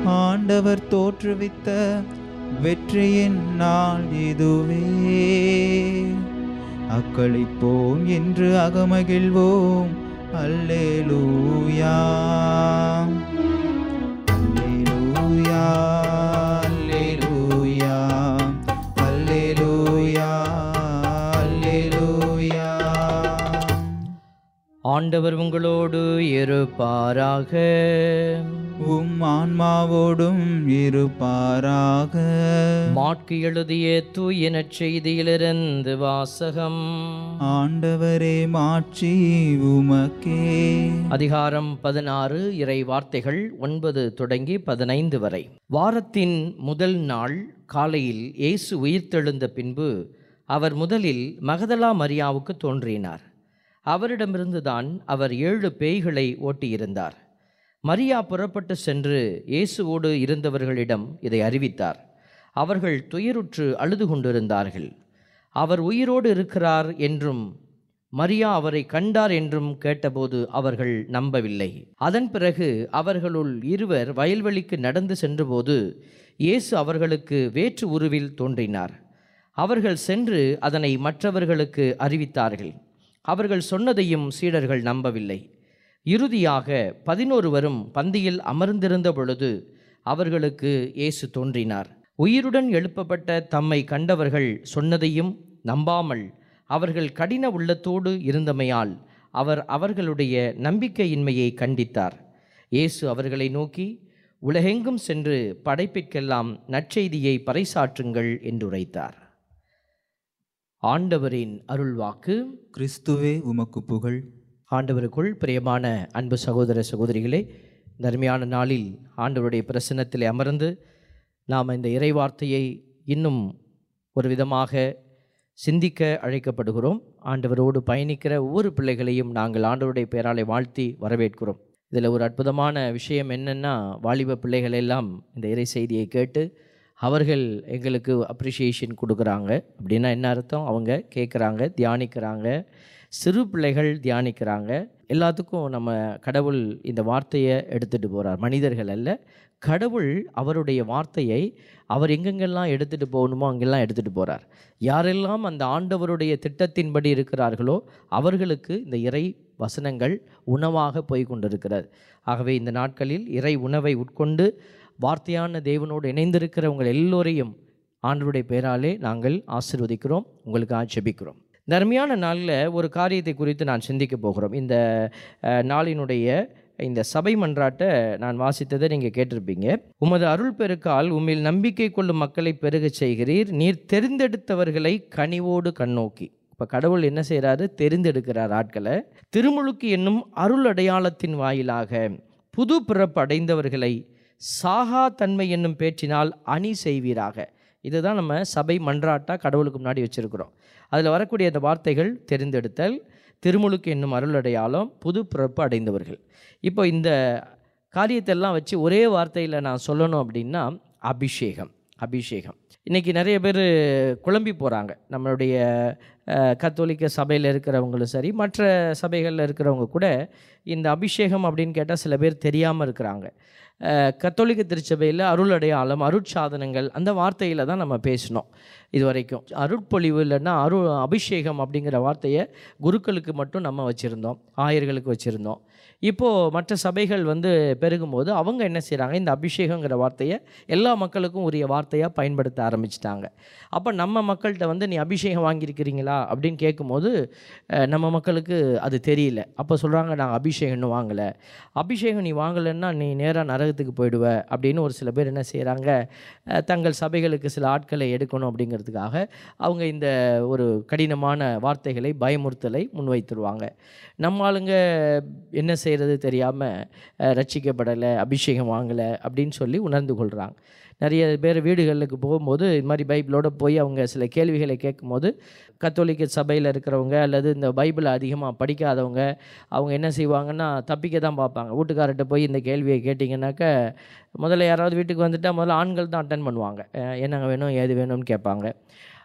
ஆண்டவர் தோற்றுவித்த வெற்றியின் நாள் இதுவே அக்களிப்போம் என்று அகமகிழ்வோம் அல்லேலூயா அல்லேலூயா அல்லேலூயா அல்லேலூயா அல்லேலூயா ஆண்டவர் உங்களோடு இருப்பாராக உம் ஆன்மாவோடும் இருப்பாராக மாட்கு எழுதிய தூய நற்செய்தியிலிருந்து வாசகம் ஆண்டவரே மாட்சி உமக்கே அதிகாரம் பதினாறு இறை வார்த்தைகள் ஒன்பது தொடங்கி பதினைந்து வரை வாரத்தின் முதல் நாள் காலையில் இயேசு உயிர்த்தெழுந்த பின்பு அவர் முதலில் மகதலா மரியாவுக்கு தோன்றினார் அவரிடமிருந்துதான் அவர் ஏழு பேய்களை ஓட்டியிருந்தார் மரியா புறப்பட்டு சென்று இயேசுவோடு இருந்தவர்களிடம் இதை அறிவித்தார் அவர்கள் துயருற்று அழுது கொண்டிருந்தார்கள் அவர் உயிரோடு இருக்கிறார் என்றும் மரியா அவரை கண்டார் என்றும் கேட்டபோது அவர்கள் நம்பவில்லை அதன் பிறகு அவர்களுள் இருவர் வயல்வெளிக்கு நடந்து சென்றபோது இயேசு அவர்களுக்கு வேற்று உருவில் தோன்றினார் அவர்கள் சென்று அதனை மற்றவர்களுக்கு அறிவித்தார்கள் அவர்கள் சொன்னதையும் சீடர்கள் நம்பவில்லை இறுதியாக பதினோருவரும் பந்தியில் அமர்ந்திருந்த பொழுது அவர்களுக்கு இயேசு தோன்றினார் உயிருடன் எழுப்பப்பட்ட தம்மை கண்டவர்கள் சொன்னதையும் நம்பாமல் அவர்கள் கடின உள்ளத்தோடு இருந்தமையால் அவர் அவர்களுடைய நம்பிக்கையின்மையை கண்டித்தார் இயேசு அவர்களை நோக்கி உலகெங்கும் சென்று படைப்பிற்கெல்லாம் நற்செய்தியை பறைசாற்றுங்கள் என்று உரைத்தார் ஆண்டவரின் அருள்வாக்கு கிறிஸ்துவே உமக்கு புகழ் ஆண்டவருக்குள் பிரியமான அன்பு சகோதர சகோதரிகளே இந்த அருமையான நாளில் ஆண்டவருடைய பிரசன்னத்தில் அமர்ந்து நாம் இந்த இறைவார்த்தையை இன்னும் ஒரு விதமாக சிந்திக்க அழைக்கப்படுகிறோம் ஆண்டவரோடு பயணிக்கிற ஒவ்வொரு பிள்ளைகளையும் நாங்கள் ஆண்டவருடைய பெயராலே வாழ்த்தி வரவேற்கிறோம் இதில் ஒரு அற்புதமான விஷயம் என்னென்னா வாலிப பிள்ளைகள் எல்லாம் இந்த இறை செய்தியை கேட்டு அவர்கள் எங்களுக்கு அப்ரிஷியேஷன் கொடுக்குறாங்க அப்படின்னா என்ன அர்த்தம் அவங்க கேட்குறாங்க தியானிக்கிறாங்க சிறு பிள்ளைகள் தியானிக்கிறாங்க எல்லாத்துக்கும் நம்ம கடவுள் இந்த வார்த்தையை எடுத்துகிட்டு போகிறார் மனிதர்கள் அல்ல கடவுள் அவருடைய வார்த்தையை அவர் எங்கெங்கெல்லாம் எடுத்துகிட்டு போகணுமோ அங்கெல்லாம் எடுத்துகிட்டு போகிறார் யாரெல்லாம் அந்த ஆண்டவருடைய திட்டத்தின்படி இருக்கிறார்களோ அவர்களுக்கு இந்த இறை வசனங்கள் உணவாக போய் கொண்டிருக்கிறது ஆகவே இந்த நாட்களில் இறை உணவை உட்கொண்டு வார்த்தையான தேவனோடு இணைந்திருக்கிற உங்கள் எல்லோரையும் ஆண்டவருடைய பெயராலே நாங்கள் ஆசிர்வதிக்கிறோம் உங்களுக்கு ஆட்சேபிக்கிறோம் இந்த அருமையான நாளில் ஒரு காரியத்தை குறித்து நான் சிந்திக்க போகிறோம் இந்த அஹ், நாளினுடைய இந்த சபை மன்றாட்டை நான் வாசித்ததை நீங்கள் கேட்டிருப்பீங்க உமது அருள் பெருக்கால் உம்மில் நம்பிக்கை கொள்ளும் மக்களை பெருகச் செய்கிறீர் நீர் தெரிந்தெடுத்தவர்களை கனிவோடு கண்ணோக்கி இப்போ கடவுள் என்ன செய்கிறாரு தெரிந்தெடுக்கிறார் ஆட்களை திருமுழுக்கு என்னும் அருள் அடையாளத்தின் வாயிலாக புது பிறப்பு அடைந்தவர்களை சாகா தன்மை என்னும் பேச்சினால் அணி செய்வீராக இதுதான் நம்ம சபை மன்றாட்டா கடவுளுக்கு முன்னாடி வச்சுருக்கிறோம் அதில் வரக்கூடிய அந்த வார்த்தைகள் தெரிந்தெடுத்தல் திருமுழுக்கு என்னும் அருள் அடையாளம் புது பிறப்பு அடைந்தவர்கள் இப்போ இந்த காரியத்தெல்லாம் வச்சு ஒரே வார்த்தையில் நான் சொல்லணும் அப்படின்னா அபிஷேகம் அபிஷேகம் இன்றைக்கி நிறைய பேர் குழம்பி போகிறாங்க நம்மளுடைய அஹ், கத்தோலிக்க சபையில் இருக்கிறவங்களும் சரி மற்ற சபைகளில் இருக்கிறவங்க கூட இந்த அபிஷேகம் அப்படின்னு கேட்டால் சில பேர் தெரியாமல் இருக்கிறாங்க அஹ், கத்தோலிக்க திருச்சபையில் அருள் அடையாளம் அருட்சாதனங்கள் அந்த வார்த்தையில் தான் நம்ம பேசினோம் இது வரைக்கும் அருட்பொழிவு இல்லைன்னா அரு அபிஷேகம் அப்படிங்கிற வார்த்தையை குருக்களுக்கு மட்டும் நம்ம வச்சுருந்தோம் ஆயர்களுக்கு வச்சுருந்தோம் இப்போது மற்ற சபைகள் வந்து பெருகும்போது அவங்க என்ன செய்கிறாங்க இந்த அபிஷேகங்கிற வார்த்தையை எல்லா மக்களுக்கும் உரிய வார்த்தையாக பயன்படுத்த ஆரம்பிச்சிட்டாங்க அப்போ நம்ம மக்கள்கிட்ட வந்து நீ அபிஷேகம் வாங்கியிருக்கிறீங்களா அப்படின்னு கேட்கும்போது அஹ், நம்ம மக்களுக்கு அது தெரியல அப்போ சொல்கிறாங்க நாங்கள் அபிஷேகம் இன்னும் வாங்கலை அபிஷேகம் நீ வாங்கலைன்னா நீ நேராக நரகத்துக்கு போயிடுவ அப்படின்னு ஒரு சில பேர் என்ன செய்கிறாங்க தங்கள் சபைகளுக்கு சில ஆட்களை எடுக்கணும் அப்படிங்கிறதுக்காக அவங்க இந்த ஒரு கடினமான வார்த்தைகளை பயமுறுத்தலை முன்வைத்துருவாங்க நம்ம ஆளுங்க என்ன செய்கிறது தெரியாமல் ரட்சிக்கப்படலை அபிஷேகம் வாங்கலை அப்படின்னு சொல்லி உணர்ந்து கொள்கிறாங்க நிறைய பேர் வீடுகளுக்கு போகும்போது இது மாதிரி பைபிளோட போய் அவங்க சில கேள்விகளை கேட்கும்போது கத்தோலிக்க சபையில் இருக்கிறவங்க அல்லது இந்த பைபிளை அதிகமாக படிக்காதவங்க அவங்க என்ன செய்வாங்கன்னா தப்பிக்க தான் பார்ப்பாங்க வீட்டுக்காரர்கிட்ட போய் இந்த கேள்வியை கேட்டிங்கன்னாக்க முதல்ல யாராவது வீட்டுக்கு வந்துட்டால் முதல்ல ஆண்கள் தான் அட்டன் பண்ணுவாங்க அஹ் என்னங்க வேணும் ஏது வேணும்னு கேட்பாங்க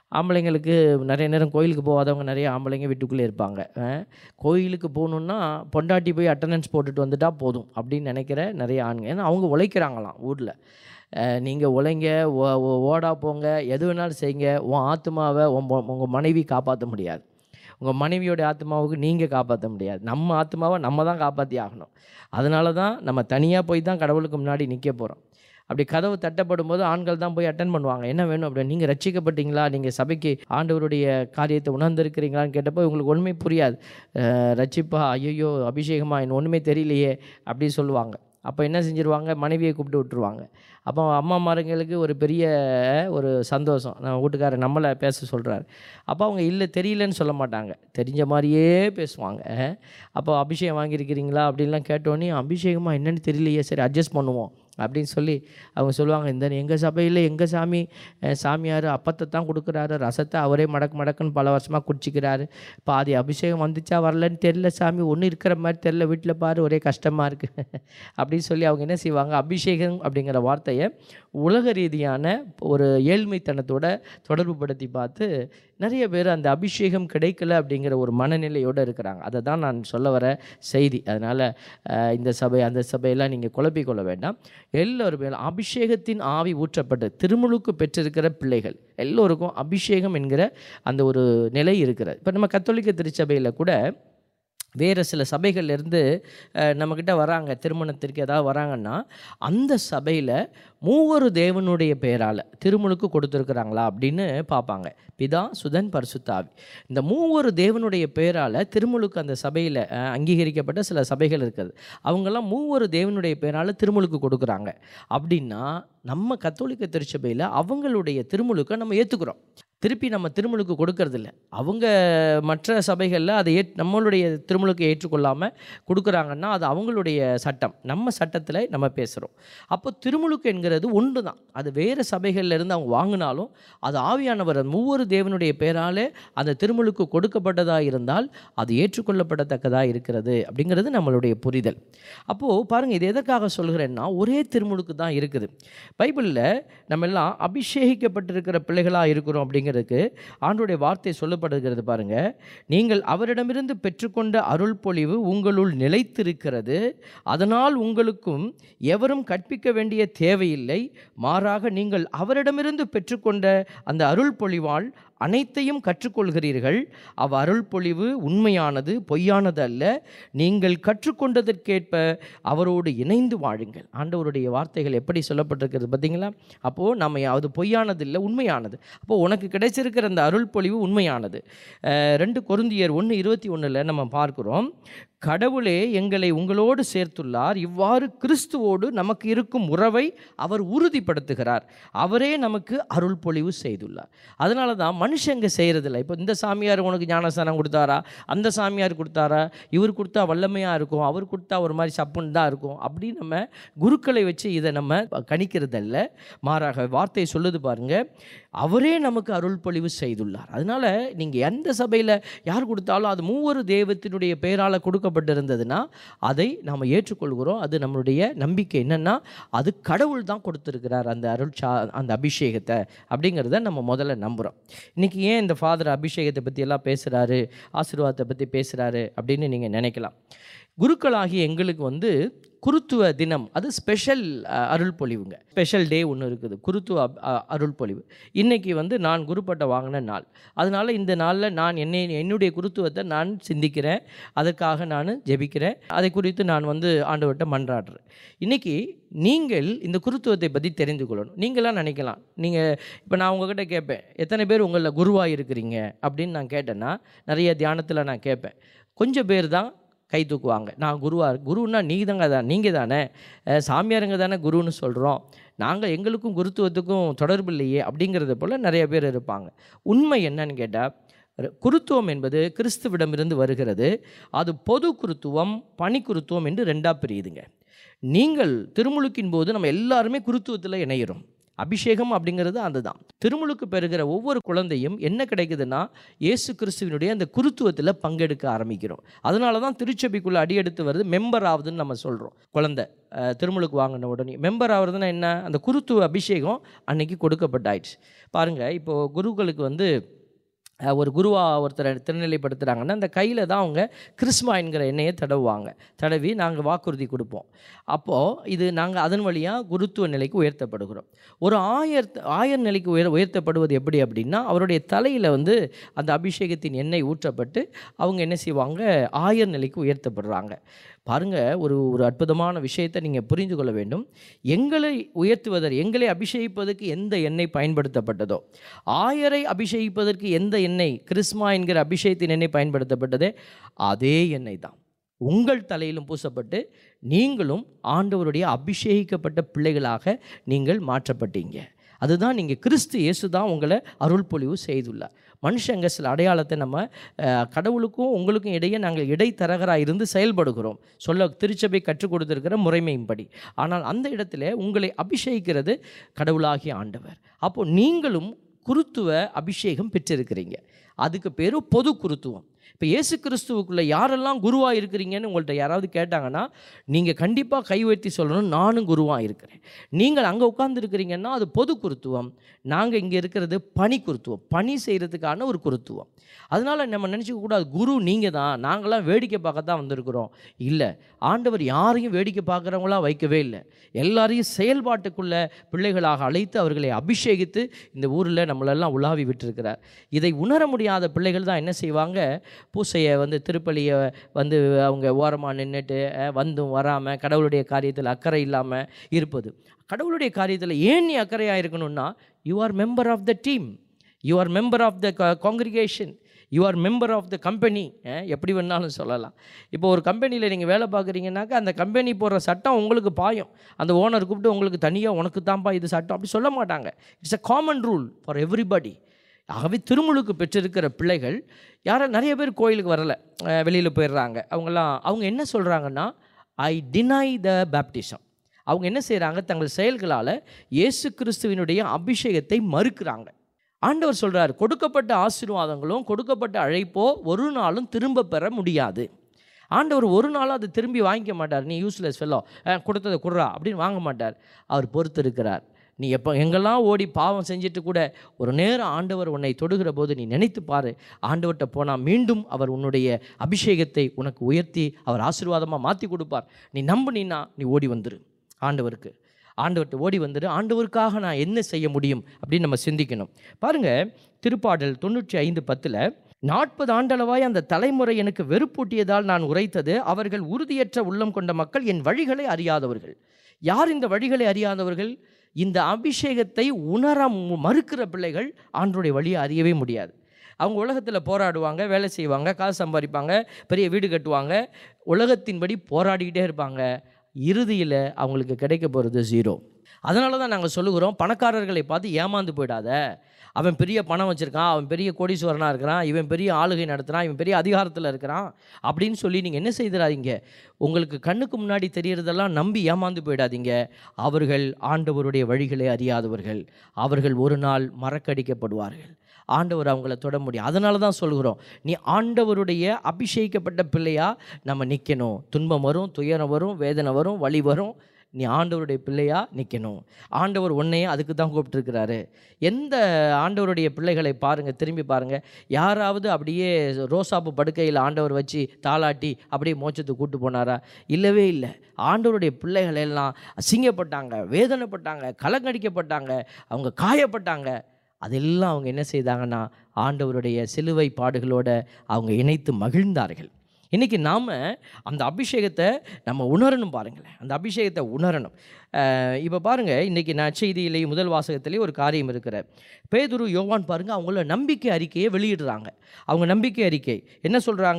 ஆம்பளைங்களுக்கு நிறைய நேரம் கோயிலுக்கு போகாதவங்க நிறைய ஆம்பளைங்க வீட்டுக்குள்ளே இருப்பாங்க அஹ், கோயிலுக்கு போகணுன்னா பொண்டாட்டி போய் அட்டண்டன்ஸ் போட்டுட்டு வந்துட்டா போதும் அப்படின்னு நினைக்கிற நிறைய ஆண்கள் ஏன்னா அவங்க உழைக்கிறாங்களாம் ஊரில் நீங்கள் உழைங்க ஓ- ஓ- ஓடா போங்க எது வேணாலும் செய்யுங்க உன் ஆத்மாவை உன் உங்கள் மனைவி காப்பாற்ற முடியாது உங்கள் மனைவியோட ஆத்மாவுக்கு நீங்கள் காப்பாற்ற முடியாது நம்ம ஆத்மாவை நம்ம தான் காப்பாற்றி ஆகணும் அதனால தான் நம்ம தனியாக போய் தான் கடவுளுக்கு முன்னாடி நிற்க போகிறோம் அப்படி கதவு தட்டப்படும் போது ஆண்கள் தான் போய் அட்டன் பண்ணுவாங்க என்ன வேணும் அப்படின்னு நீங்கள் ரட்சிக்கப்பட்டீங்களா நீங்கள் சபைக்கு ஆண்டவருடைய காரியத்தை உணர்ந்திருக்கிறீங்களான்னு கேட்டப்போ உங்களுக்கு ஒன்றுமே புரியாது அஹ், ரட்சிப்பா ஐயோ அபிஷேகமா இன்னும் ஒன்றுமே தெரியலையே அப்படி சொல்லுவாங்க அப்போ என்ன செஞ்சிருவாங்க மனைவியை கூப்பிட்டு விட்டுருவாங்க அப்போ அம்மா மாருங்களுக்கு ஒரு பெரிய ஒரு சந்தோஷம் நம்ம வீட்டுக்காரர் நம்மளை பேச சொல்கிறாரு அப்போ அவங்க இல்லை தெரியலன்னு சொல்ல மாட்டாங்க தெரிஞ்ச மாதிரியே பேசுவாங்க அப்போ அபிஷேகம் வாங்கியிருக்கிறீங்களா அப்படின்லாம் கேட்டோன்னே அபிஷேகமா என்னன்னு தெரியலையே சரி அட்ஜஸ்ட் பண்ணுவோம் அப்படின்னு சொல்லி அவங்க சொல்லுவாங்க இந்த எங்கள் சபையில் எங்கள் சாமி அஹ், சாமியார் அப்பத்தை தான் கொடுக்குறாரு ரசத்தை அவரே மடக்கு மடக்குன்னு பல வருஷமாக குடிச்சிக்கிறாரு பாதி அபிஷேகம் வந்துச்சா வரலன்னு தெரில சாமி ஒன்றும் இருக்கிற மாதிரி தெரில வீட்டில் பாரு ஒரே கஷ்டமாக இருக்குது அப்படின்னு சொல்லி அவங்க என்ன செய்வாங்க அபிஷேகம் அப்படிங்கிற வார்த்தையை உலக ரீதியான ஒரு ஏழ்மைத்தனத்தோட தொடர்பு படுத்தி பார்த்து நிறைய பேர் அந்த அபிஷேகம் கிடைக்கல அப்படிங்கிற ஒரு மனநிலையோடு இருக்கிறாங்க அதை தான் நான் சொல்ல வர செய்தி அதனால் இந்த சபை அந்த சபையெல்லாம் நீங்கள் குழப்பிக் கொள்ள வேண்டாம் எல்லோருமே அபிஷேகத்தின் ஆவி ஊற்றப்பட்டு திருமுழுக்கு பெற்றிருக்கிற பிள்ளைகள் எல்லோருக்கும் அபிஷேகம் என்கிற அந்த ஒரு நிலை இருக்கிறது இப்போ நம்ம கத்தோலிக்க திருச்சபையில் கூட வேறு சில சபைகள்லேருந்து நம்மக்கிட்ட வராங்க திருமணத்திற்கு ஏதாவது வராங்கன்னா அந்த சபையில் மூவரு தேவனுடைய பெயரால் திருமுழுக்கு கொடுத்துருக்குறாங்களா அப்படின்னு பார்ப்பாங்க பிதா சுதன் பரிசுத்தாவி இந்த மூவரு தேவனுடைய பெயரால் திருமுழுக்கு அந்த சபையில் அங்கீகரிக்கப்பட்ட சில சபைகள் இருக்குது அவங்கெல்லாம் மூவரு தேவனுடைய பெயரால் திருமுழுக்கு கொடுக்குறாங்க அப்படின்னா நம்ம கத்தோலிக்க திருச்சபையில் அவங்களுடைய திருமுழுக்கை நம்ம ஏற்றுக்கிறோம் திருப்பி நம்ம திருமுழுக்கு கொடுக்கறதில்ல அவங்க மற்ற சபைகளில் அதை ஏற் நம்மளுடைய திருமுழுக்கு ஏற்றுக்கொள்ளாமல் கொடுக்குறாங்கன்னா அது அவங்களுடைய சட்டம் நம்ம சட்டத்தில் நம்ம பேசுகிறோம் அப்போ திருமுழுக்கு என்கிறது ஒன்று தான் அது வேறு சபைகள்ல இருந்து அவங்க வாங்கினாலும் அது ஆவியானவர் மூவொரு தேவனுடைய பேராலே அந்த திருமுழுக்கு கொடுக்கப்பட்டதாக இருந்தால் அது ஏற்றுக்கொள்ளப்படத்தக்கதாக இருக்கிறது அப்படிங்கிறது நம்மளுடைய புரிதல் அப்போது பாருங்கள் இது எதற்காக சொல்கிறேன்னா ஒரே திருமுழுக்கு தான் இருக்குது பைபிளில் நம்ம எல்லாம் அபிஷேகிக்கப்பட்டிருக்கிற பிள்ளைகளாக இருக்கிறோம் அப்படிங்கிறதுக்கு ஆண்டுடைய வார்த்தை சொல்லப்படுகிறது பாருங்க நீங்கள் அவரிடமிருந்து பெற்றுக்கொண்ட அருள் பொழிவு உங்களுள் நிலைத்திருக்கிறது அதனால் உங்களுக்கும் எவரும் கற்பிக்க வேண்டிய தேவையில்லை மாறாக நீங்கள் அவரிடமிருந்து பெற்றுக்கொண்ட அந்த அருள் பொழிவால் அனைத்தையும் கற்றுக்கொள்கிறீர்கள் அவ் அருள் பொழிவு உண்மையானது பொய்யானது அல்ல நீங்கள் கற்றுக்கொண்டதற்கேற்ப அவரோடு இணைந்து வாழுங்கள் ஆண்டவருடைய வார்த்தைகள் எப்படி சொல்லப்பட்டிருக்கிறது பார்த்தீங்களா அப்போது நம்ம அது பொய்யானது இல்லை உண்மையானது அப்போது உனக்கு கிடைச்சிருக்கிற அந்த அருள் பொழிவு உண்மையானது அஹ், ரெண்டு கொருந்தியர் ஒன்று இருபத்தி ஒன்றில் நம்ம பார்க்கிறோம் கடவுளே எங்களை உங்களோடு சேர்த்துள்ளார் இவ்வாறு கிறிஸ்துவோடு நமக்கு இருக்கும் உறவை அவர் உறுதிப்படுத்துகிறார் அவரே நமக்கு அருள் பொழிவு செய்துள்ளார் அதனால தான் மனுஷங்க செய்கிறதில்ல இப்போ இந்த சாமியார் உனக்கு ஞானஸ்தானம் கொடுத்தாரா அந்த சாமியார் கொடுத்தாரா இவர் கொடுத்தா வல்லமையாக இருக்கும் அவர் கொடுத்தா ஒரு மாதிரி சப்புன்னு தான் இருக்கும் அப்படி நம்ம குருக்களை வச்சு இதை நம்ம கணிக்கிறதல்ல மாறாக வார்த்தை சொல்லுது பாருங்க அவரே நமக்கு அருள் பொழிவு செய்துள்ளார் அதனால நீங்கள் எந்த சபையில் யார் கொடுத்தாலும் அது மூவரு தெய்வத்தினுடைய பெயரால் கொடுக்கப்பட்டிருந்ததுன்னா அதை நாம் ஏற்றுக்கொள்கிறோம் அது நம்மளுடைய நம்பிக்கை என்னன்னா அது கடவுள் தான் கொடுத்துருக்கிறார் அந்த அருள் சா அந்த அபிஷேகத்தை அப்படிங்கிறத நம்ம முதல்ல நம்புகிறோம் இன்றைக்கி ஏன் இந்த ஃபாதர் அபிஷேகத்தை பற்றி எல்லாம் பேசுகிறாரு ஆசீர்வாதத்தை பற்றி பேசுகிறாரு அப்படின்னு நீங்கள் நினைக்கலாம் குருக்களாகிய எங்களுக்கு வந்து குருத்துவ தினம் அது ஸ்பெஷல் அருள் பொழிவுங்க ஸ்பெஷல் டே ஒன்று இருக்குது குருத்துவ அப்- அ- அருள் பொழிவு இன்றைக்கி வந்து நான் குருப்பட்டை வாங்கின நாள் அதனால் இந்த நாளில் நான் என்னை என்னுடைய குருத்துவத்தை நான் சிந்திக்கிறேன் அதற்காக நான் ஜெபிக்கிறேன் அதை குறித்து நான் வந்து ஆண்டவர்கிட்ட மன்றாடுறேன் இன்றைக்கி நீங்கள் இந்த குருத்துவத்தை பற்றி தெரிந்து கொள்ளணும் நீங்களாம் நினைக்கலாம் நீங்கள் இப்போ நான் உங்ககிட்ட கேட்பேன் எத்தனை பேர் உங்களில் குருவாக இருக்கிறீங்க அப்படின்னு நான் கேட்டேன்னா நிறைய தியானத்தில் நான் கேட்பேன் கொஞ்சம் பேர் தான் கை தூக்குவாங்க நான் குருவா குருன்னா நீ தாங்க தான் நீங்கள் தானே அஹ் சாமியாருங்க தானே குருன்னு சொல்கிறோம் நாங்கள் எங்களுக்கும் குருத்துவத்துக்கும் தொடர்பு இல்லையே அப்படிங்கிறது போல் நிறைய பேர் இருப்பாங்க உண்மை என்னன்னு கேட்டால் குருத்துவம் என்பது கிறிஸ்துவிடமிருந்து வருகிறது அது பொது குருத்துவம் பணி குருத்துவம் என்று ரெண்டாக பிரியுதுங்க நீங்கள் திருமுழுக்கின் போது நம்ம எல்லாருமே குருத்துவத்தில் இணையிறோம் அபிஷேகம் அப்படிங்கிறது அதுதான் திருமுழுக்கு பெறுகிற ஒவ்வொரு குழந்தையும் என்ன கிடைக்குதுன்னா இயேசு கிறிஸ்துவினுடைய அந்த குருத்துவத்தில் பங்கெடுக்க ஆரம்பிக்கிறோம் அதனால தான் திருச்சபைக்குள்ளே அடியெடுத்து வருது மெம்பர் ஆகுதுன்னு நம்ம சொல்கிறோம் குழந்தை அஹ், திருமுழுக்கு வாங்கின உடனே மெம்பர் ஆகுறதுன்னா என்ன அந்த குருத்துவ அபிஷேகம் அன்னைக்கு கொடுக்கப்பட்டாயிடுச்சு பாருங்கள் இப்போது குருக்களுக்கு வந்து அஹ், ஒரு குருவா ஒருத்தரை திருநிலைப்படுத்துகிறாங்கன்னா அந்த கையில் தான் அவங்க கிறிஸ்மா என்கிற எண்ணெயை தடவுவாங்க தடவி நாங்கள் வாக்குறுதி கொடுப்போம் அப்போது இது நாங்கள் அதன் வழியாக குருத்துவ நிலைக்கு உயர்த்தப்படுகிறோம் ஒரு ஆயர் ஆயர் நிலைக்கு உயர் உயர்த்தப்படுவது எப்படி அப்படின்னா அவருடைய தலையில் வந்து அந்த அபிஷேகத்தின் எண்ணெய் ஊற்றப்பட்டு அவங்க என்ன செய்வாங்க ஆயர் நிலைக்கு உயர்த்தப்படுறாங்க பாருங்கள் ஒரு ஒரு அற்புதமான விஷயத்தை நீங்கள் புரிந்து கொள்ள வேண்டும் எங்களை உயர்த்துவதற்கு எங்களை அபிஷேகிப்பதற்கு எந்த எண்ணெய் பயன்படுத்தப்பட்டதோ ஆயரை அபிஷேகிப்பதற்கு எந்த எண்ணெய் கிறிஸ்மா என்கிற அபிஷேகத்தின் எண்ணெய் பயன்படுத்தப்பட்டதே அதே எண்ணெய் தான் உங்கள் தலையிலும் பூசப்பட்டு நீங்களும் ஆண்டவருடைய அபிஷேகிக்கப்பட்ட பிள்ளைகளாக நீங்கள் மாற்றப்பட்டீங்க அதுதான் நீங்கள் கிறிஸ்து இயேசு தான் உங்களை அருள் பொழிவு செய்துள்ளார் மனுஷங்க சில அடையாளத்தை நம்ம அஹ், கடவுளுக்கும் உங்களுக்கும் இடையே நாங்கள் இடைத்தரகராக இருந்து செயல்படுகிறோம் சொல்ல திருச்சபை கற்றுக் கொடுத்திருக்கிற முறைமையின்படி ஆனால் அந்த இடத்துல உங்களை அபிஷேகிக்கிறது கடவுளாகிய ஆண்டவர் அப்போ நீங்களும் குருத்துவ அபிஷேகம் பெற்றிருக்கிறீங்க அதுக்கு பேர் பொது குருத்துவம் இப்போ இயேசு கிறிஸ்துவுக்குள்ளே யாரெல்லாம் குருவாக இருக்கிறீங்கன்னு உங்கள்கிட்ட யாராவது கேட்டாங்கன்னா நீங்கள் கண்டிப்பாக கை உயர்த்தி சொல்லணும் நானும் குருவாக இருக்கிறேன் நீங்கள் அங்கே உட்கார்ந்துருக்கிறீங்கன்னா அது பொது குருத்துவம் நாங்கள் இங்கே இருக்கிறது பணி குருத்துவம் பணி செய்கிறதுக்கான ஒரு குருத்துவம் அதனால் நம்ம நினச்சிக்க கூடாது குரு நீங்கள் தான் நாங்களாம் வேடிக்கை பார்க்க தான் வந்திருக்கிறோம் இல்லை ஆண்டவர் யாரையும் வேடிக்கை பார்க்குறவங்களா வைக்கவே இல்லை எல்லாரையும் செயல்பாட்டுக்குள்ள பிள்ளைகளாக அழைத்து அவர்களை அபிஷேகித்து இந்த ஊரில் நம்மளெல்லாம் உலாவி விட்டிருக்கிறார் இதை உணர முடியாத பிள்ளைகள் தான் என்ன செய்வாங்க பூசையை வந்து திருப்பலியை வந்து அவங்க ஓரமாக நின்றுட்டு வந்தும் வராமல் கடவுளுடைய காரியத்தில் அக்கறை இல்லாமல் இருப்பது கடவுளுடைய காரியத்தில் ஏன் நீ அக்கறையாக இருக்கணும்னா you are member of the team you are member of the congregation you are member of the company எப்படி வேணாலும் சொல்லலாம் இப்போ ஒரு கம்பெனியில் நீங்கள் வேலை பார்க்குறீங்கன்னாக்கா அந்த கம்பெனி போடுற சட்டம் உங்களுக்கு பாயும் அந்த ஓனர் கூப்பிட்டு உங்களுக்கு தனியாக உனக்கு தான்ப்பா இது சட்டம் அப்படி சொல்ல மாட்டாங்க it's a common rule for everybody ஆகவே திருமுழுக்கு பெற்றிருக்கிற பிள்ளைகள் யாரும் நிறைய பேர் கோயிலுக்கு வரல வெளியில் போயிடுறாங்க அவங்கெல்லாம் அவங்க என்ன சொல்கிறாங்கன்னா ஐ டினை த பேப்டிசம் அவங்க என்ன செய்கிறாங்க தங்கள் செயல்களால் இயேசு கிறிஸ்துவினுடைய அபிஷேகத்தை மறுக்கிறாங்க ஆண்டவர் சொல்றார் கொடுக்கப்பட்ட ஆசீர்வாதங்களும் கொடுக்கப்பட்ட அழைப்போ ஒரு நாளும் திரும்ப பெற முடியாது ஆண்டவர் ஒரு நாளும் அதை திரும்பி வாங்கிக்க மாட்டார் நீ யூஸ்லெஸ் ஃபெல்லோ கொடுத்ததை குடுறா அப்படின்னு வாங்க மாட்டார் அவர் பொறுத்து இருக்கிறார் நீ எப்போ எங்கெல்லாம் ஓடி பாவம் செஞ்சுட்டு கூட ஒரு நேரம் ஆண்டவர் உன்னை தொடுகிற போது நீ நினைத்து பாரு ஆண்டவர்கிட்ட போனால் மீண்டும் அவர் உன்னுடைய அபிஷேகத்தை உனக்கு உயர்த்தி அவர் ஆசீர்வாதமாக மாற்றி கொடுப்பார் நீ நம்புனீன்னா நீ ஓடி வந்துரு ஆண்டவருக்கு ஆண்டவர்கிட்ட ஓடி வந்துடு ஆண்டவருக்காக நான் என்ன செய்ய முடியும் அப்படின்னு நம்ம சிந்திக்கணும் பாருங்க திருப்பாடல் தொண்ணூற்றி ஐந்து பத்தில் நாற்பது ஆண்டளவாய் அந்த தலைமுறை எனக்கு வெறுப்பூட்டியதால் நான் உரைத்தது அவர்கள் உறுதியற்ற உள்ளம் கொண்ட மக்கள் என் வழிகளை அறியாதவர்கள் யார் இந்த வழிகளை அறியாதவர்கள் இந்த அபிஷேகத்தை உணர மு- மறுக்கிற பிள்ளைகள் ஆண்டோடைய வழியை அறியவே முடியாது அவங்க உலகத்தில் போராடுவாங்க வேலை செய்வாங்க காசு சம்பாதிப்பாங்க பெரிய வீடு கட்டுவாங்க உலகத்தின்படி போராடிக்கிட்டே இருப்பாங்க இறுதியில் அவங்களுக்கு கிடைக்க போகிறது ஜீரோ அதனால தான் நாங்கள் சொல்லுகிறோம் பணக்காரர்களை பார்த்து ஏமாந்து போயிடாத அவன் பெரிய பணம் வச்சுருக்கான் அவன் பெரிய கோடீஸ்வரனாக இருக்கிறான் இவன் பெரிய ஆளுகை நடத்துகிறான் இவன் பெரிய அதிகாரத்தில் இருக்கிறான் அப்படின்னு சொல்லி நீங்கள் என்ன செய்திடாதீங்க உங்களுக்கு கண்ணுக்கு முன்னாடி தெரியறதெல்லாம் நம்பி ஏமாந்து போயிடாதீங்க அவர்கள் ஆண்டவருடைய வழிகளை அறியாதவர்கள் அவர்கள் ஒரு நாள் மறக்கடிக்கப்படுவார்கள் ஆண்டவர் அவங்கள தொட முடியும் அதனால தான் சொல்கிறோம் நீ ஆண்டவருடைய அபிஷேகிக்கப்பட்ட பிள்ளையா நம்ம நிற்கணும் துன்பம் வரும் துயரம் வரும் வேதனை வரும் வலி வரும் நீ ஆண்டவருடைய பிள்ளையா நிற்கணும் ஆண்டவர் உன்னையே அதுக்கு தான் கூப்பிட்டுருக்கிறாரு எந்த ஆண்டவருடைய பிள்ளைகளை பாருங்கள் திரும்பி பாருங்கள் யாராவது அப்படியே ரோசாப்பு படுக்கையில் ஆண்டவர் வச்சு தாளாட்டி அப்படியே மோட்சத்துக்கு கூட்டு போனாரா இல்லவே இல்லை ஆண்டவருடைய பிள்ளைகள் எல்லாம் அசிங்கப்பட்டாங்க வேதனைப்பட்டாங்க கலங்கடிக்கப்பட்டாங்க அவங்க காயப்பட்டாங்க அதெல்லாம் அவங்க என்ன செய்தாங்கன்னா ஆண்டவருடைய சிலுவை பாடுகளோட அவங்க இணைத்து மகிழ்ந்தார்கள் இன்றைக்கி நாம் அந்த அபிஷேகத்தை நம்ம உணரணும் பாருங்களேன் அந்த அபிஷேகத்தை உணரணும் இப்போ பாருங்கள் இன்றைக்கி நான் செய்தியிலேயே முதல் வாசகத்திலேயே ஒரு காரியம் இருக்கிற பேதுரு யோவான் பாருங்கள் அவங்கள நம்பிக்கை அறிக்கையை வெளியிடுறாங்க அவங்க நம்பிக்கை அறிக்கை என்ன சொல்கிறாங்க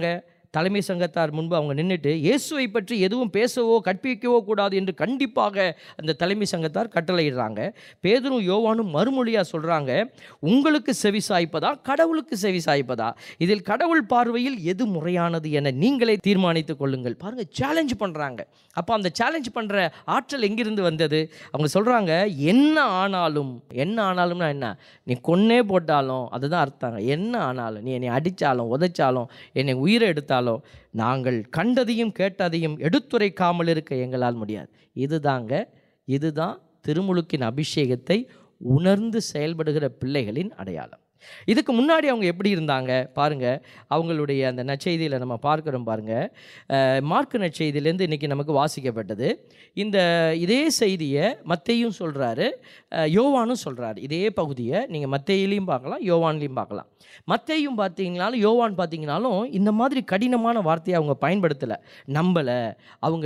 தலைமை சங்கத்தார் முன்பு அவங்க நின்றுட்டு இயேசுவை பற்றி எதுவும் பேசவோ கற்பிக்கவோ கூடாது என்று கண்டிப்பாக அந்த தலைமை சங்கத்தார் கட்டளையிடுறாங்க பேதரும் யோவானும் மறுமொழியாக சொல்கிறாங்க உங்களுக்கு செவி சாய்ப்பதா கடவுளுக்கு செவி சாய்ப்பதா இதில் கடவுள் பார்வையில் எது முறையானது என நீங்களே தீர்மானித்துக் கொள்ளுங்கள் பாருங்கள் சேலஞ்ச் பண்ணுறாங்க அப்போ அந்த சேலஞ்ச் பண்ணுற ஆற்றல் எங்கிருந்து வந்தது அவங்க சொல்கிறாங்க என்ன ஆனாலும் என்ன ஆனாலும்னா என்ன நீ கொன்னே போட்டாலும் அதுதான் அர்த்தம் என்ன ஆனாலும் நீ என்னை அடித்தாலும் உதைச்சாலும் என்னை உயிரை எடுத்தாலும் நாங்கள் கண்டதையும் கேட்டதையும் எடுத்துரைக்காமல் இருக்க எங்களால் முடியாது இதுதாங்க இதுதான் திருமுழுக்கின் அபிஷேகத்தை உணர்ந்து செயல்படுகிற பிள்ளைகளின் அடையாளம் இதுக்கு முன்னாடி அவங்க எப்படி இருந்தாங்க பாருங்க அவங்களுடைய அந்த நற்செய்தியில் நம்ம பார்க்குறோம் பாருங்க அஹ், மார்க்கு நற்செய்தியிலேருந்து இன்றைக்கி நமக்கு வாசிக்கப்பட்டது இந்த இதே செய்தியை மத்தேயும் சொல்கிறாரு யோவானும் சொல்கிறாரு இதே பகுதியை நீங்கள் மத்தேயிலையும் பார்க்கலாம் யோவான்லேயும் பார்க்கலாம் மத்தேயும் பார்த்தீங்கனாலும் யோவான் பார்த்தீங்கனாலும் இந்த மாதிரி கடினமான வார்த்தையை அவங்க பயன்படுத்தலை நம்பலை அவங்க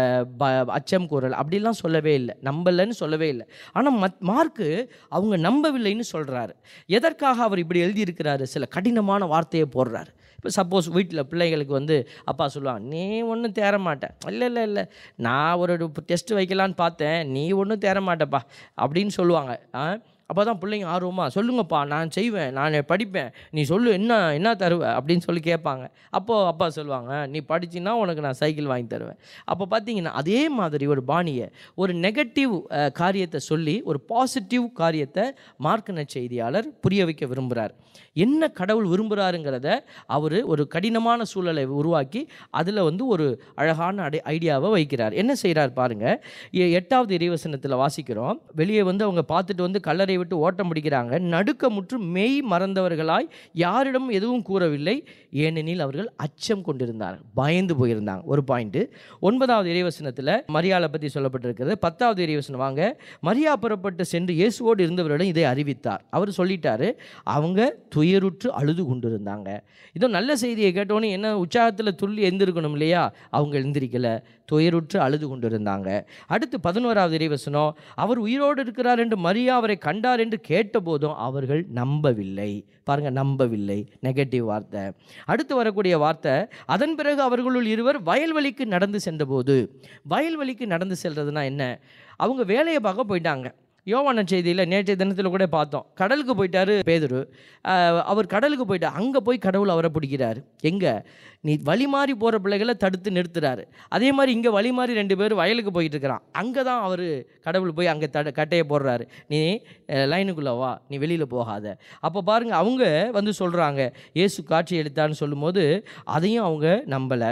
ப அச்சம் கூறல் அப்படிலாம் சொல்லவே இல்லை நம்பலைன்னு சொல்லவே இல்லை ஆனால் மத் மார்க்கு அவங்க நம்பவில்லைன்னு சொல்கிறாரு எதற்காக அவர் இப்படி எழுதியிருக்கிறாரு சில கடினமான வார்த்தையை போடுறாரு இப்போ சப்போஸ் வீட்டில் பிள்ளைகளுக்கு வந்து அப்பா சொல்லுவாங்க நீ ஒன்றும் தேர மாட்டேன் இல்லை இல்லை இல்லை நான் ஒரு டெஸ்ட் வைக்கலான்னு பார்த்தேன் நீ ஒன்றும் தேர மாட்டேப்பா அப்படின்னு சொல்லுவாங்க ஆ அப்போ தான் பிள்ளைங்க ஆர்வமாக சொல்லுங்கப்பா நான் செய்வேன் நான் படிப்பேன் நீ சொல்லு என்ன என்ன தருவ அப்படின்னு சொல்லி கேட்பாங்க அப்போது அப்பா சொல்லுவாங்க நீ படிச்சின்னா உனக்கு நான் சைக்கிள் வாங்கி தருவேன் அப்போ பார்த்தீங்கன்னா அதே மாதிரி ஒரு பாணியை ஒரு நெகட்டிவ் காரியத்தை சொல்லி ஒரு பாசிட்டிவ் காரியத்தை மார்க்கன செய்தியாளர் புரிய வைக்க விரும்புகிறார் என்ன கடவுள் விரும்புகிறாருங்கிறத அவர் ஒரு கடினமான சூழலை உருவாக்கி அதில் வந்து ஒரு அழகான அடை ஐடியாவை வைக்கிறார் என்ன செய்கிறார் பாருங்க எ- எட்டாவது இறைவசனத்தில் வாசிக்கிறோம் வெளியே வந்து அவங்க பார்த்துட்டு வந்து கல்லறை விட்டு ஓட்டம் பிடிக்கிறாங்க நடுக்கமுற்று மெய் மறந்தவர்களாய் யாரிடம் எதுவும் கூறவில்லை ஏனெனில் அவர்கள் அச்சம் கொண்டிருந்தார்கள் பயந்து போயிருந்தாங்க ஒரு பாயிண்ட்டு ஒன்பதாவது இறைவசனத்தில் மரியாதை பற்றி சொல்லப்பட்டிருக்கிறது பத்தாவது இறைவசனம் வாங்க மரியா புறப்பட்டு சென்று இயேசுவோடு இருந்தவரிடம் இதை அறிவித்தார் அவர் சொல்லிட்டாரு அவங்க துயருற்று அழுது கொண்டிருந்தாங்க இதோ நல்ல செய்தியை கேட்டோன்னே என்ன உற்சாகத்தில் துள்ளி எந்திருக்கணும் இல்லையா அவங்க எழுந்திருக்கல துயருற்று அழுது கொண்டிருந்தாங்க அடுத்து பதினோராவது இறைவசனம் அவர் உயிரோடு இருக்கிறார் என்று மரியா அவரை கண்டார் என்று கேட்டபோதும் அவர்கள் நம்பவில்லை பாருங்க நம்பவில்லை நெகட்டிவ் வார்த்தை அடுத்து வரக்கூடிய வார்த்தை அதன் பிறகு அவர்களுள் இருவர் வயல்வெளிக்கு நடந்து சென்றபோது வயல்வெளிக்கு நடந்து செல்றதுனா என்ன அவங்க வேலையை பார்க்க போயிட்டாங்க யோவான செய்தியில் நேற்றைய தினத்தில் கூட பார்த்தோம் கடலுக்கு போயிட்டாரு பேதுரு ஆஹ் அவர் கடலுக்கு போயிட்டார் அங்கே போய் கடவுள் அவரை பிடிக்கிறாரு எங்கே நீ வழி மாறி போகிற பிள்ளைகளை தடுத்து நிறுத்துறாரு அதே மாதிரி இங்கே வழி மாறி ரெண்டு பேரும் வயலுக்கு போயிட்டு இருக்கிறான் அங்கே தான் அவர் கடவுள் போய் அங்கே தட கட்டையை போடுறாரு நீ லைனுக்குள்ளே வா நீ வெளியில் போகாத அப்போ பாருங்கள் அவங்க வந்து சொல்கிறாங்க இயேசு காட்சி எடுத்தான்னு சொல்லும்போது அதையும் அவங்க நம்பலை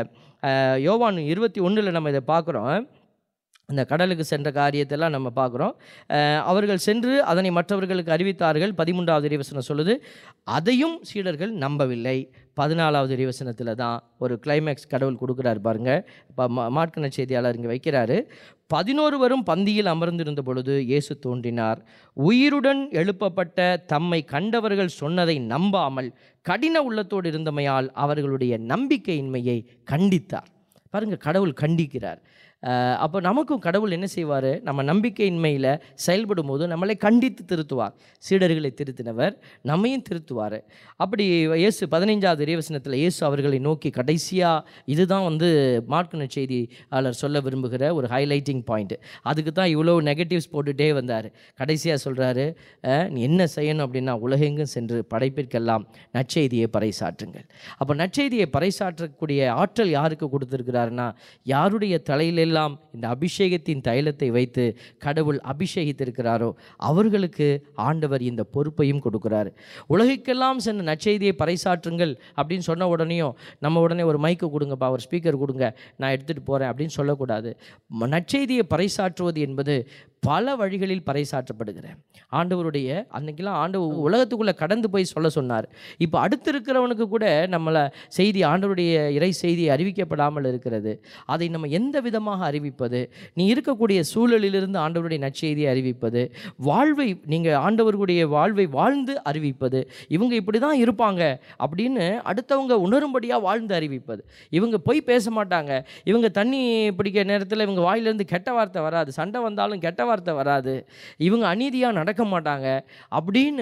யோவான் இருபத்தி ஒன்றில் நம்ம இதை பார்க்குறோம் அந்த கடலுக்கு சென்ற காரியத்தெல்லாம் நம்ம பார்க்குறோம் அஹ் அவர்கள் சென்று அதனை மற்றவர்களுக்கு அறிவித்தார்கள் பதிமூன்றாவது இறைவசனம் சொல்லுது அதையும் சீடர்கள் நம்பவில்லை பதினாலாவது இறைவசனத்தில் தான் ஒரு கிளைமேக்ஸ் கடவுள் கொடுக்குறாரு பாருங்க இப்போ மா மாட்கன செய்தியாளர் இங்கே வைக்கிறாரு பதினோருவரும் பந்தியில் அமர்ந்திருந்த பொழுது இயேசு தோன்றினார் உயிருடன் எழுப்பப்பட்ட தம்மை கண்டவர்கள் சொன்னதை நம்பாமல் கடின உள்ளத்தோடு இருந்தமையால் அவர்களுடைய நம்பிக்கையின்மையை கண்டித்தார் பாருங்க கடவுள் கண்டிக்கிறார் அஹ் அப்போ நமக்கும் கடவுள் என்ன செய்வார் நம்ம நம்பிக்கையின்மையில் செயல்படும் போது நம்மளை கண்டித்து திருத்துவார் சீடர்களை திருத்தினவர் நம்மையும் திருத்துவார் அப்படி இயேசு பதினைஞ்சாவது இறைவசனத்தில் இயேசு அவர்களை நோக்கி கடைசியாக இதுதான் வந்து மார்க்கின செய்தியாளர் சொல்ல விரும்புகிற ஒரு ஹைலைட்டிங் பாயிண்ட் அதுக்கு தான் இவ்வளோ நெகட்டிவ்ஸ் போட்டுகிட்டே வந்தார் கடைசியாக சொல்கிறாரு நீ என்ன செய்யணும் அப்படின்னா உலகெங்கும் சென்று படைப்பிற்கெல்லாம் நற்செய்தியை பறைசாற்றுங்கள் அப்போ நற்செய்தியை பறைசாற்றக்கூடிய ஆற்றல் யாருக்கு கொடுத்துருக்கிறாருன்னா யாருடைய தலையிலெல்லாம் இந்த அபிஷேகத்தின் தைலத்தை வைத்து கடவுள் அபிஷேகித்திருக்கிறாரோ அவர்களுக்கு ஆண்டவர் இந்த பொறுப்பையும் கொடுக்கிறாரு உலகிற்கெல்லாம் சென்று நற்செய்தியை பறைசாற்றுங்கள் அப்படின்னு சொன்ன உடனேயும் நம்ம உடனே ஒரு மைக்கு கொடுங்கப்பா ஒரு ஸ்பீக்கர் கொடுங்க நான் எடுத்துகிட்டு போகிறேன் அப்படின்னு சொல்லக்கூடாது ம- நற்செய்தியை பறைசாற்றுவது என்பது பல வழிகளில் பறைசாற்றப்படுகிறேன் ஆண்டவருடைய அன்னைக்கெல்லாம் ஆண்டவர் உலகத்துக்குள்ளே கடந்து போய் சொல்ல சொன்னார் இப்போ அடுத்து இருக்கிறவனுக்கு கூட நம்மளை செய்தி ஆண்டவருடைய இறை செய்தி அறிவிக்கப்படாமல் இருக்கிறது அதை நம்ம எந்த விதமாக அறிவிப்பது நீ இருக்கக்கூடிய சூழலிலிருந்து ஆண்டவருடைய நற்செய்தியை அறிவிப்பது வாழ்வை நீங்கள் ஆண்டவர்களுடைய வாழ்வை வாழ்ந்து அறிவிப்பது இவங்க இப்படி தான் இருப்பாங்க அப்படின்னு அடுத்தவங்க உணரும்படியாக வாழ்ந்து அறிவிப்பது இவங்க பொய் பேச மாட்டாங்க இவங்க தண்ணி பிடிக்கிற நேரத்தில் இவங்க வாயிலிருந்து கெட்ட வார்த்தை வராது சண்டை வந்தாலும் கெட்ட வார்த்தை வராது இவங்க அநீதியாக நடக்க மாட்டாங்க அப்படின்னு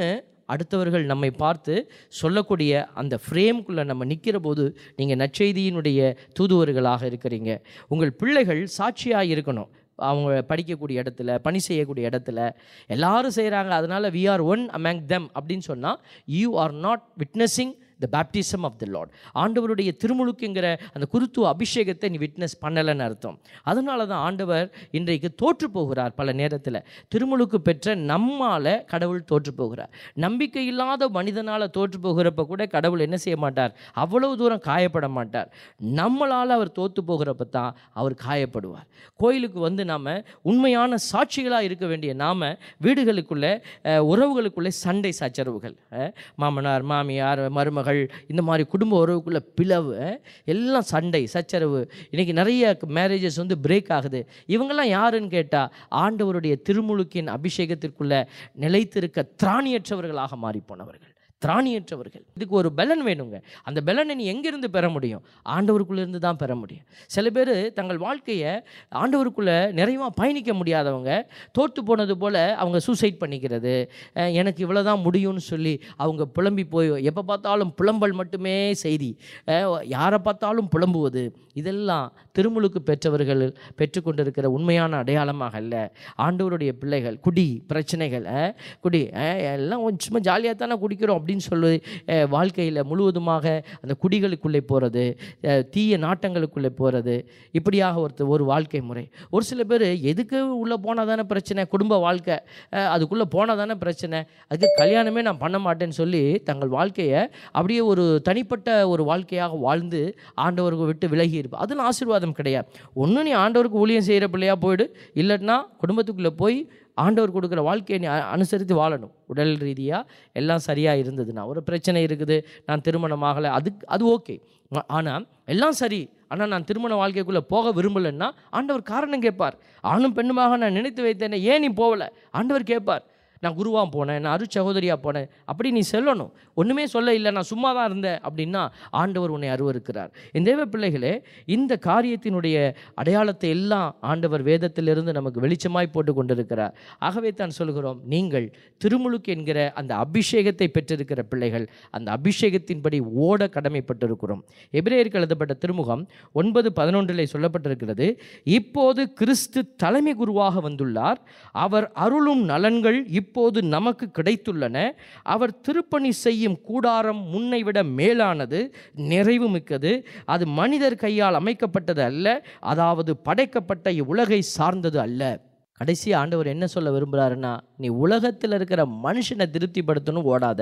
அடுத்தவர்கள் நம்மை பார்த்து சொல்லக்கூடிய அந்த ஃப்ரேம்குள்ளே நம்ம நிற்கிற போது நீங்கள் நற்செய்தியினுடைய தூதுவர்களாக இருக்கிறீங்க உங்கள் பிள்ளைகள் சாட்சியாக இருக்கணும் அவங்க படிக்கக்கூடிய இடத்துல பணி செய்யக்கூடிய இடத்துல எல்லாரும் செய்கிறாங்க அதனால் we are one among them அப்படின்னு சொன்னால் you are not witnessing the baptism of the lord ஆண்டவருடைய திருமுழுக்குங்கிற அந்த குருத்துவ அபிஷேகத்தை நீ விட்னஸ் பண்ணலைன்னு அர்த்தம் அதனால தான் ஆண்டவர் இன்றைக்கு தோற்று போகிறார் பல நேரத்தில் திருமுழுக்கு பெற்ற நம்மால் கடவுள் தோற்று போகிறார் நம்பிக்கை இல்லாத மனிதனால் தோற்று போகிறப்ப கூட கடவுள் என்ன செய்ய மாட்டார் அவ்வளவு தூரம் காயப்பட மாட்டார் நம்மளால் அவர் தோற்று போகிறப்ப தான் அவர் காயப்படுவார் கோயிலுக்கு வந்து நாம் உண்மையான சாட்சிகளாக இருக்க வேண்டிய நாம் வீடுகளுக்குள்ளே அஹ், உறவுகளுக்குள்ளே சண்டை சச்சரவுகள் அஹ், மாமனார் மாமியார் மருமகள் இந்த மாதிரி குடும்ப உறவுக்குள்ள பிளவு அஹ், எல்லாம் சண்டை சச்சரவு இன்றைக்கி நிறைய மேரேஜஸ் வந்து பிரேக் ஆகுது இவங்கெல்லாம் யாருன்னு கேட்டால் ஆண்டவருடைய திருமுழுக்கின் அபிஷேகத்திற்குள்ள நிலைத்திருக்க திராணியற்றவர்களாக மாறி போனவர்கள் திராணியற்றவர்கள் இதுக்கு ஒரு பலன் வேணுங்க அந்த பலனை நீ எங்கேருந்து பெற முடியும் ஆண்டவருக்குள்ளேருந்து தான் பெற முடியும் சில பேர் தங்கள் வாழ்க்கையை ஆண்டவருக்குள்ளே நிறைவாக பயணிக்க முடியாதவங்க தோற்று போனது போல் அவங்க சூசைட் பண்ணிக்கிறது அஹ் எனக்கு இவ்வளோ தான் முடியும்னு சொல்லி அவங்க புலம்பி போய் எப்போ பார்த்தாலும் புலம்பல் மட்டுமே செய்தி அஹ் யாரை பார்த்தாலும் புலம்புவது இதெல்லாம் திருமுழுக்கு பெற்றவர்கள் பெற்றுக்கொண்டிருக்கிற உண்மையான அடையாளமாக அல்ல ஆண்டவருடைய பிள்ளைகள் குடி பிரச்சனைகள் அஹ் குடி அஹ் எல்லாம் கொஞ்சம் சும்மா ஜாலியாக தானே குடிக்கிறோம் அப்படின்னு சொல்லி வாழ்க்கையில் முழுவதுமாக அந்த குடிகளுக்குள்ளே போகிறது தீய நாட்டங்களுக்குள்ளே போகிறது இப்படியாக ஒருத்தர் ஒரு வாழ்க்கை முறை ஒரு சில பேர் எதுக்கு உள்ளே போனால் தானே பிரச்சனை குடும்ப வாழ்க்கை அஹ் அதுக்குள்ளே போனால் தானே பிரச்சனை அதுக்கு கல்யாணமே நான் பண்ண மாட்டேன்னு சொல்லி தங்கள் வாழ்க்கையை அப்படியே ஒரு தனிப்பட்ட ஒரு வாழ்க்கையாக வாழ்ந்து ஆண்டவருக்கு விட்டு விலகி இருப்போம் அதில் ஆசீர்வாதம் கிடையாது ஒன்று நீ ஆண்டவருக்கு ஊழியம் செய்கிற பிள்ளையா போயிடு இல்லைன்னா குடும்பத்துக்குள்ளே போய் ஆண்டவர் கொடுக்குற வாழ்க்கையை நீ அ- அனுசரித்து வாழணும் உடல் ரீதியாக எல்லாம் சரியாக இருந்ததுன்னா ஒரு பிரச்சனை இருக்குது நான் திருமணம் ஆகலை அதுக்கு அது ஓகே ஆனால் எல்லாம் சரி ஆனால் நான் திருமண வாழ்க்கைக்குள்ளே போக விரும்பலைன்னா ஆண்டவர் காரணம் கேட்பார் ஆணும் பெண்ணுமாக நான் நினைத்து வைத்தேனே ஏன் நீ போகலை ஆண்டவர் கேட்பார் நான் குருவாக போனேன் நான் அரு சகோதரியாக போனேன் அப்படி நீ சொல்லணும் ஒன்றுமே சொல்ல இல்லை நான் சும்மா தான் இருந்தேன் அப்படின்னா ஆண்டவர் உன்னை அருவருக்கிறார் என் தேவ பிள்ளைகளே இந்த காரியத்தினுடைய அடையாளத்தை எல்லாம் ஆண்டவர் வேதத்திலிருந்து நமக்கு வெளிச்சமாய் போட்டு கொண்டிருக்கிறார் ஆகவே தான் சொல்கிறோம் நீங்கள் திருமுழுக்கு என்கிற அந்த அபிஷேகத்தை பெற்றிருக்கிற பிள்ளைகள் அந்த அபிஷேகத்தின்படி ஓட கடமைப்பட்டிருக்கிறோம் எபிரேயருக்கு எழுதப்பட்ட திருமுகம் ஒன்பது பதினொன்றிலே சொல்லப்பட்டிருக்கிறது இப்போது கிறிஸ்து தலைமை குருவாக வந்துள்ளார் அவர் அருளும் நலன்கள் இப்போது நமக்கு கிடைத்துள்ளன அவர் திருப்பணி செய்யும் கூடாரம் முன்னை விட மேலானது நிறைவு மிக்கது அது மனிதர் கையால் அமைக்கப்பட்டது அல்ல அதாவது படைக்கப்பட்ட இவ்வுலகை சார்ந்தது அல்ல கடைசி ஆண்டவர் என்ன சொல்ல விரும்புகிறாருன்னா நீ உலகத்தில் இருக்கிற மனுஷனை திருப்திப்படுத்தணும் ஓடாத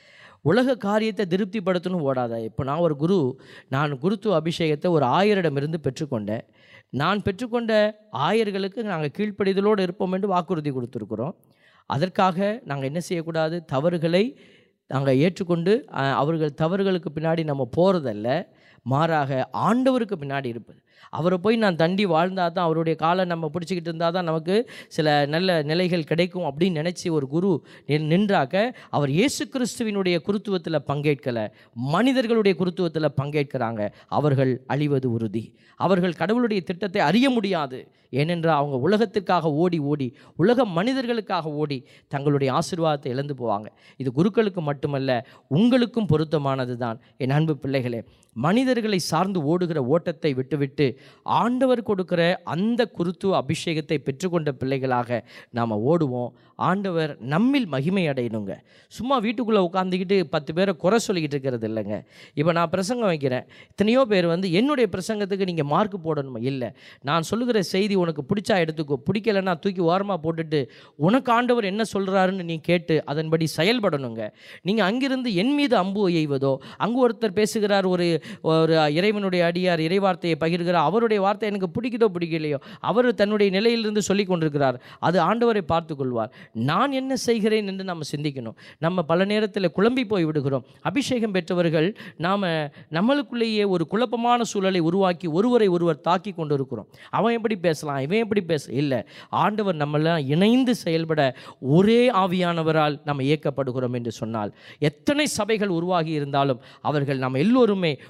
உலக காரியத்தை திருப்திப்படுத்தணும் ஓடாத இப்போ நான் ஒரு குரு நான் குருத்துவ அபிஷேகத்தை ஒரு ஆயரிடமிருந்து பெற்றுக்கொண்டேன் நான் பெற்றுக்கொண்ட ஆயர்களுக்கு நாங்கள் கீழ்ப்படிதலோடு இருப்போம் என்று வாக்குறுதி கொடுத்துருக்குறோம் அதற்காக நாங்கள் என்ன செய்யக்கூடாது தவறுகளை நாங்கள் ஏற்றுக்கொண்டு அஹ், அவர்கள் தவறுகளுக்கு பின்னாடி நம்ம போகிறதல்ல மாறாக ஆண்டவருக்கு பின்னாடி இருப்பது அவரை போய் நான் தண்டி வாழ்ந்தால் தான் அவருடைய காலை நம்ம பிடிச்சிக்கிட்டு இருந்தால் தான் நமக்கு சில நல்ல நிலைகள் கிடைக்கும் அப்படின்னு நினச்சி ஒரு குரு நின்- நின்றாக்க அவர் இயேசு கிறிஸ்துவினுடைய குருத்துவத்தில் பங்கேற்கலை மனிதர்களுடைய குருத்துவத்தில் பங்கேற்கிறாங்க அவர்கள் அழிவது உறுதி அவர்கள் கடவுளுடைய திட்டத்தை அறிய முடியாது ஏனென்றால் அவங்க உலகத்திற்காக ஓடி ஓடி உலக மனிதர்களுக்காக ஓடி தங்களுடைய ஆசீர்வாதத்தை இழந்து போவாங்க இது குருக்களுக்கு மட்டுமல்ல உங்களுக்கும் பொருத்தமானது தான் என் அன்பு பிள்ளைகளே மனிதர்களை சார்ந்து ஓடுகிற ஓட்டத்தை விட்டுவிட்டு ஆண்டவர் கொடுக்கிற அந்த குருத்துவ அபிஷேகத்தை பெற்றுக்கொண்ட பிள்ளைகளாக நாம் ஓடுவோம் ஆண்டவர் நம்மில் மகிமை அடையணுங்க சும்மா வீட்டுக்குள்ளே உட்காந்துக்கிட்டு பத்து பேரை குறை சொல்லிக்கிட்டு இருக்கிறது இல்லைங்க இப்போ நான் பிரசங்கம் வைக்கிறேன் எத்தனையோ பேர் வந்து என்னுடைய பிரசங்கத்துக்கு நீங்கள் மார்க் போடணுமா இல்லை நான் சொல்லுகிற செய்தி உனக்கு பிடிச்சா எடுத்துக்கோ பிடிக்கலைன்னா தூக்கி ஓரமாக போட்டுட்டு உனக்கு ஆண்டவர் என்ன சொல்கிறாருன்னு நீ கேட்டு அதன்படி செயல்படணுங்க நீங்கள் அங்கிருந்து என் மீது அம்பு எய்வதோ அங்கு ஒருத்தர் பேசுகிறார் ஒரு ஒரு இறைவனுடைய அடியார் இறைவார்த்தையை பகிர்கிறார் அவருடைய வார்த்தை எனக்கு பிடிக்குதோ பிடிக்கலையோ அவர் தன்னுடைய நிலையிலிருந்து சொல்லி கொண்டிருக்கிறார் அது ஆண்டவரை பார்த்து கொள்வார் நான் என்ன செய்கிறேன் என்று நம்ம சிந்திக்கணும் நம்ம பல நேரத்தில் குழம்பி போய் விடுகிறோம் அபிஷேகம் பெற்றவர்கள் நாம் நம்மளுக்குள்ளேயே ஒரு குழப்பமான சூழலை உருவாக்கி ஒருவரை ஒருவர் தாக்கி கொண்டு இருக்கிறோம் அவன் எப்படி பேசலாம் இவன் எப்படி பேச இல்லை ஆண்டவர் நம்மளாம் இணைந்து செயல்பட ஒரே ஆவியானவரால் நம்ம இயக்கப்படுகிறோம் என்று சொன்னால் எத்தனை சபைகள் உருவாகி இருந்தாலும் அவர்கள் நாம் எல்லோருமே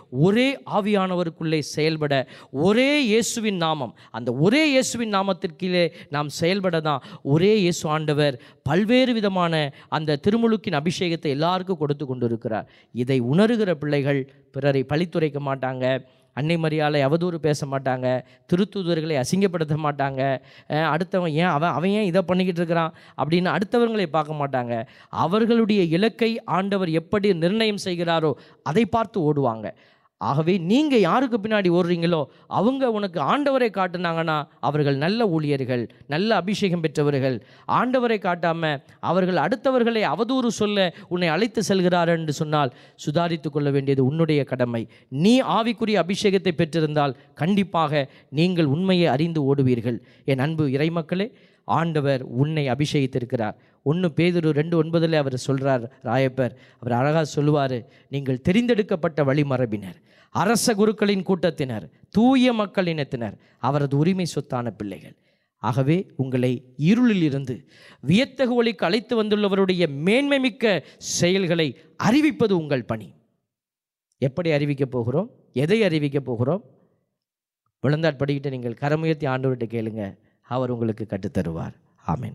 ஒரே ஆவியானவருக்குள்ளே செயல்பட ஒரே இயேசுவின் நாமம் அந்த ஒரே இயேசுவின் நாமத்திற்கீழே நாம் செயல்பட தான் ஒரே இயேசு ஆண்டவர் பல்வேறு விதமான அந்த திருமுழுக்கின் அபிஷேகத்தை எல்லாருக்கும் கொடுத்து கொண்டு இருக்கிறார் இதை உணர்கிற பிள்ளைகள் பிறரை பழித்துரைக்க மாட்டாங்க அன்னை மரியாதை அவதூறு பேச மாட்டாங்க திருத்தூதர்களை அசிங்கப்படுத்த மாட்டாங்க அஹ் அடுத்தவன் ஏன் அவன் அவன் ஏன் இதை பண்ணிக்கிட்டு இருக்கிறான் அப்படின்னு அடுத்தவர்களை பார்க்க மாட்டாங்க அவர்களுடைய இலக்கை ஆண்டவர் எப்படி நிர்ணயம் செய்கிறாரோ அதை பார்த்து ஓடுவாங்க ஆகவே நீங்கள் யாருக்கு பின்னாடி ஓடுறீங்களோ அவங்க உனக்கு ஆண்டவரை காட்டுனாங்கன்னா அவர்கள் நல்ல ஊழியர்கள் நல்ல அபிஷேகம் பெற்றவர்கள் ஆண்டவரை காட்டாமல் அவர்கள் அடுத்தவர்களை அவதூறு சொல்ல உன்னை அழைத்து செல்கிறார் என்று சொன்னால் சுதாரித்து கொள்ள வேண்டியது உன்னுடைய கடமை நீ ஆவிக்குரிய அபிஷேகத்தை பெற்றிருந்தால் கண்டிப்பாக நீங்கள் உண்மையை அறிந்து ஓடுவீர்கள் என் அன்பு இறைமக்களே ஆண்டவர் உன்னை அபிஷேகித்திருக்கிறார் ஒன்று பேதுரு ரெண்டு ஒன்பதில் அவர் சொல்கிறார் ராயப்பர் அவர் அழகாக சொல்லுவார் நீங்கள் தெரிந்தெடுக்கப்பட்ட வழிமரபினர் அரச குருக்களின் கூட்டத்தினர் தூய மக்கள் இனத்தினர் அவரது உரிமை சொத்தான பிள்ளைகள் ஆகவே உங்களை இருளில் இருந்து வியத்தகு ஒளிக்கு அழைத்து வந்துள்ளவருடைய மேன்மைமிக்க செயல்களை அறிவிப்பது உங்கள் பணி எப்படி அறிவிக்கப் போகிறோம் எதை அறிவிக்கப் போகிறோம் விழுந்தாட் படிக்கிட்டு நீங்கள் கரமுயர்த்தி ஆண்டவர்கிட்ட கேளுங்க அவர் உங்களுக்கு கற்றுத்தருவார் ஆமென்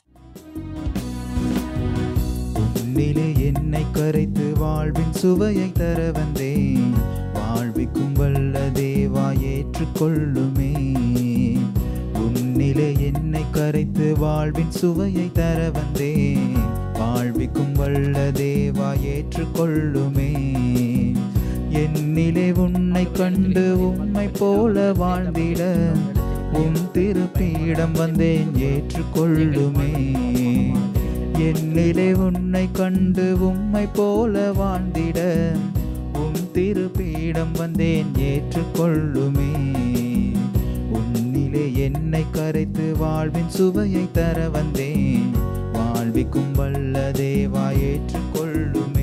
உன்னிலே என்னை கரைத்து வாழ்வின் சுவையை தர வந்தேன் வாழ்விக்கும் வல்ல தேவா ஏற்றுக்கொள்ளுமே உன்னிலே என்னை கரைத்து வாழ்வின் சுவையை தர வந்தேன் வாழ்விக்கும் வல்ல தேவா ஏற்றுக்கொள்ளுமே என்னிலே உன்னை கண்டு உம்மை போல வாழ்ந்திட உன் திருப்பீடம் வந்தேன் ஏற்றுக்கொள்ளுமே என்னிலே உன்னை கண்டு உம்மை போல வாழ்ந்திட உம் திருப்பீடம் வந்தேன் ஏற்றுக்கொள்ளுமே உன்னிலே என்னை கரைத்து வாழ்வின் சுவையை தர வந்தேன் வாழ்விக்கும் வல்ல தேவா ஏற்றுக்கொள்ளுமே